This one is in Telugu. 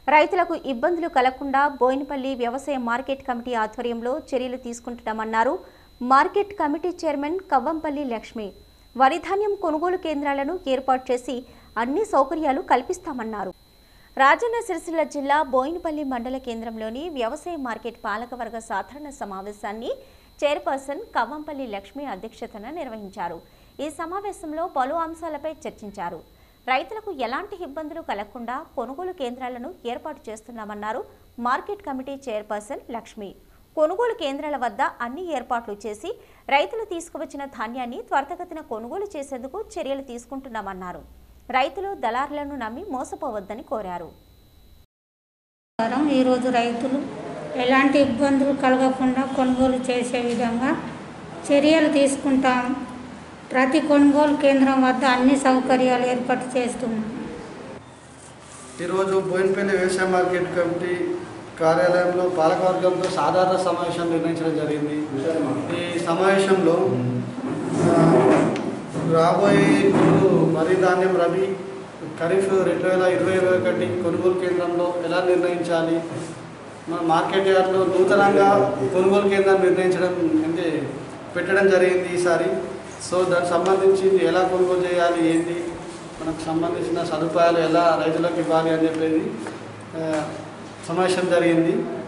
రైతులకు ఇబ్బందులు కలగకుండా బోయినపల్లి వ్యవసాయ మార్కెట్ కమిటీ ఆధ్వర్యంలో చర్యలు తీసుకుంటున్నామన్నారు market committee chairman Kavvampalli Lakshmi వరి ధాన్యం కొనుగోలు కేంద్రాలను ఏర్పాటు చేసి అన్ని సౌకర్యాలు కల్పిస్తామన్నారు రాజన్న సిరిసిల్ల జిల్లా బోయినపల్లి మండల కేంద్రంలోని వ్యవసాయ మార్కెట్ పాలకవర్గ సాధారణ సమావేశాన్ని చైర్పర్సన్ కవ్వంపల్లి లక్ష్మి అధ్యక్షతన నిర్వహించారు ఈ సమావేశంలో పలు అంశాలపై చర్చించారు రైతులకు ఎలాంటి ఇబ్బందులు కలగకుండా కొనుగోలు కేంద్రాలను ఏర్పాటు చేస్తున్నామన్నారు మార్కెట్ కమిటీ చైర్పర్సన్ లక్ష్మి కొనుగోలు కేంద్రాల వద్ద అన్ని ఏర్పాట్లు చేసి రైతులు తీసుకువచ్చిన ధాన్యాన్ని త్వరితగతిన కొనుగోలు చేసేందుకు చర్యలు తీసుకుంటున్నామన్నారు రైతులు దళారులను నమ్మి మోసపోవద్దని కోరారు ప్రకారం ఈరోజు రైతులు ఎలాంటి ఇబ్బందులు కలగకుండా కొనుగోలు చేసే విధంగా చర్యలు తీసుకుంటాం ప్రతి కొనుగోలు కేంద్రం వద్ద అన్ని సౌకర్యాలు ఏర్పాటు చేస్తున్నాం ఈరోజు బోయినపల్లి వ్యవసాయ మార్కెట్ కమిటీ కార్యాలయంలో పాలకవర్గంతో సాధారణ సమావేశం నిర్ణయించడం జరిగింది ఈ సమావేశంలో ఆ, రాబోయే ఇప్పుడు వరి ధాన్యం రబీ ఖరీఫ్ రెండు వేల ఇరవై ఇరవై ఒకటి కొనుగోలు కేంద్రంలో ఎలా నిర్ణయించాలి మన మార్కెట్ యార్డ్లో నూతనంగా కొనుగోలు కేంద్రం నిర్ణయించడం అంటే పెట్టడం జరిగింది ఈసారి సో దానికి సంబంధించి ఎలా కొనుగోలు చేయాలి ఏంటి మనకు సంబంధించిన సదుపాయాలు ఎలా రైతులకు ఇవ్వాలి అని చెప్పేది ఆ, సమావేశం జరిగింది